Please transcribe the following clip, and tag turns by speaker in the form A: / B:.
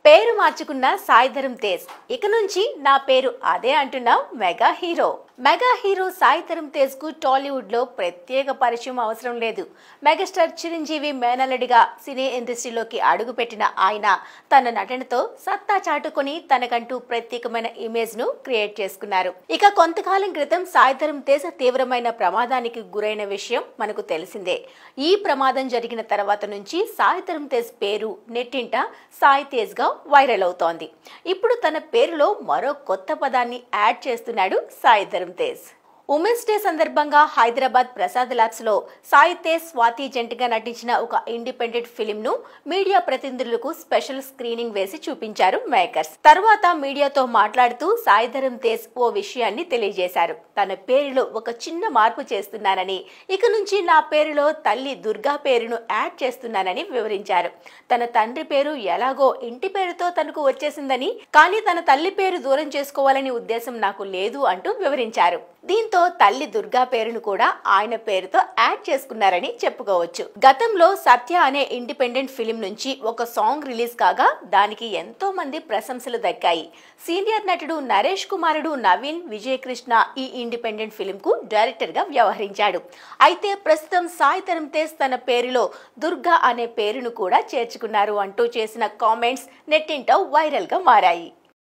A: పేరు మార్చుకున్న సాయిధరం తేజ్ ఇక నుంచి నా పేరు అదే అంటున్న mega hero mega hero Saidharam Tej కు టాలీవుడ్ లో ప్రత్యేక పరిచయం అవసరం లేదు మెగాస్టార్ చిరంజీవి మేనల్లుడిగా సినీ ఇండస్ట్రీలోకి అడుగుపెట్టిన ఆయన తన నటనతో సత్తా చాటుకొని తనకంటూ ప్రత్యేకమైన ఇమేజ్ ను క్రియేట్ చేసుకున్నారు ఇక కొంతకాలం క్రితం సాయిధరం తేజ్ తీవ్రమైన ప్రమాదానికి గురైన విషయం మనకు తెలిసిందే ఈ ప్రమాదం జరిగిన తర్వాత నుంచి సాయిధరం తేజ్ పేరు నెట్టింట సాయి తేజ్ గా వైరల్ అవుతోంది ఇప్పుడు తన పేరులో మరో కొత్త పదాన్ని యాడ్ చేస్తున్నాడు సాయిధరం తేజ్ ఉమెన్స్ డే సందర్భంగా హైదరాబాద్ ప్రసాద్ ల్యాబ్స్ లో సాయి తేజ్ స్వాతి జంటగా నటించిన ఒక ఇండిపెండెంట్ ఫిలిం ను మీడియా ప్రతినిధులకు స్పెషల్ స్క్రీనింగ్ వేసి చూపించారు మేకర్స్ తర్వాత మీడియాతో మాట్లాడుతూ సాయిధరం తేజ్ ఓ విషయాన్ని తెలియజేశారు తన పేరులో ఒక చిన్న మార్పు చేస్తున్నానని ఇక నుంచి నా పేరులో తల్లి దుర్గా పేరును యాడ్ చేస్తున్నానని వివరించారు తన తండ్రి పేరు ఎలాగో ఇంటి పేరుతో తనకు వచ్చేసిందని కానీ తన తల్లి పేరు దూరం చేసుకోవాలని ఉద్దేశం నాకు లేదు అంటూ వివరించారు దీంతో తల్లి దుర్గా పేరును కూడా ఆయన పేరుతో యాడ్ చేసుకున్నారని చెప్పుకోవచ్చు గతంలో సత్య అనే ఇండిపెండెంట్ ఫిలిం నుంచి ఒక సాంగ్ రిలీజ్ కాగా దానికి ఎంతో మంది ప్రశంసలు దక్కాయి సీనియర్ నటుడు నరేష్ కుమారుడు నవీన్ విజయకృష్ణ ఈ ఇండిపెండెంట్ ఫిలిం కు డైరెక్టర్ గా వ్యవహరించాడు అయితే ప్రస్తుతం సాయి తరం తేజ్ తన పేరులో దుర్గా అనే పేరును కూడా చేర్చుకున్నారు అంటూ చేసిన కామెంట్స్ నెట్టింట వైరల్ గా మారాయి